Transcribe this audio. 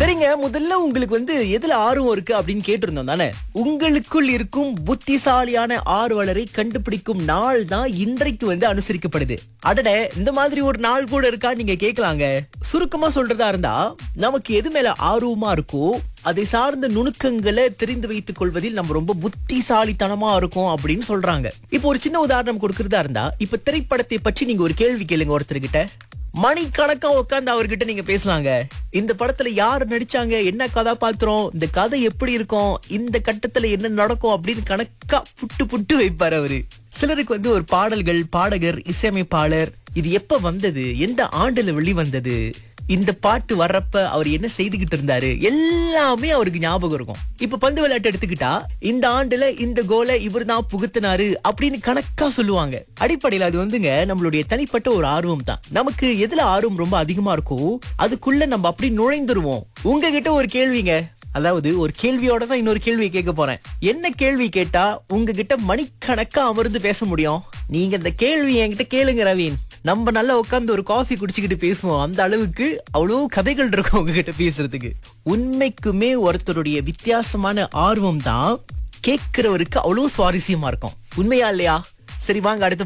சரிங்க முதல்ல உங்களுக்கு வந்து எதுல ஆர்வம் இருக்கு அப்படின்னு கேட்டிருந்தோம் தானே உங்களுக்குள் இருக்கும் புத்திசாலியான ஆர்வலரை கண்டுபிடிக்கும் நாள் தான் இன்றைக்கு வந்து அனுசரிக்கப்படுது அடட இந்த மாதிரி ஒரு நாள் கூட இருக்கா நீங்க கேட்கலாங்க சுருக்கமா சொல்றதா இருந்தா நமக்கு எது மேல ஆர்வமா இருக்கோ அதை சார்ந்த நுணுக்கங்களை தெரிந்து வைத்துக் கொள்வதில் நம்ம ரொம்ப புத்திசாலித்தனமா இருக்கும் அப்படின்னு சொல்றாங்க இப்போ ஒரு சின்ன உதாரணம் கொடுக்கறதா இருந்தா இப்ப திரைப்படத்தை பற்றி நீங்க ஒரு கேள்வி கேளுங்க ஒருத்தர்கிட்ட மணிக்கணக்கா உட்கார்ந்து அவர்கிட்ட நீங்க பேசலாங்க இந்த படத்துல யார் நடிச்சாங்க என்ன கதாபாத்திரம் இந்த கதை எப்படி இருக்கும் இந்த கட்டத்துல என்ன நடக்கும் அப்படின்னு கணக்கா புட்டு புட்டு வைப்பார் அவரு சிலருக்கு வந்து ஒரு பாடல்கள் பாடகர் இசையமைப்பாளர் இது எப்ப வந்தது எந்த ஆண்டுல வெளிவந்தது இந்த பாட்டு வர்றப்ப அவர் என்ன செய்துகிட்டு இருந்தாரு எல்லாமே அவருக்கு ஞாபகம் இருக்கும் இப்ப பந்து விளையாட்டு எடுத்துக்கிட்டா இந்த ஆண்டுல இந்த கோலை இவர் தான் புகுத்தினாரு அப்படின்னு கணக்கா சொல்லுவாங்க அடிப்படையில் அது வந்துங்க நம்மளுடைய தனிப்பட்ட ஒரு ஆர்வம் தான் நமக்கு எதுல ஆர்வம் ரொம்ப அதிகமா இருக்கோ அதுக்குள்ள நம்ம அப்படி நுழைந்துருவோம் உங்ககிட்ட ஒரு கேள்விங்க அதாவது ஒரு கேள்வியோட தான் இன்னொரு கேள்வி கேட்க போறேன் என்ன கேள்வி கேட்டா உங்ககிட்ட மணிக்கணக்கா அமர்ந்து பேச முடியும் நீங்க இந்த கேள்வி என்கிட்ட கேளுங்க ரவீன் நம்ம நல்லா உட்கார்ந்து ஒரு காஃபி குடிச்சுக்கிட்டு பேசுவோம் அந்த அளவுக்கு அவ்வளவு கதைகள் இருக்கும் உங்ககிட்ட பேசுறதுக்கு உண்மைக்குமே ஒருத்தருடைய வித்தியாசமான ஆர்வம் தான் கேட்கிறவருக்கு அவ்வளவு சுவாரஸ்யமா இருக்கும் உண்மையா இல்லையா சரி வாங்க அடுத்த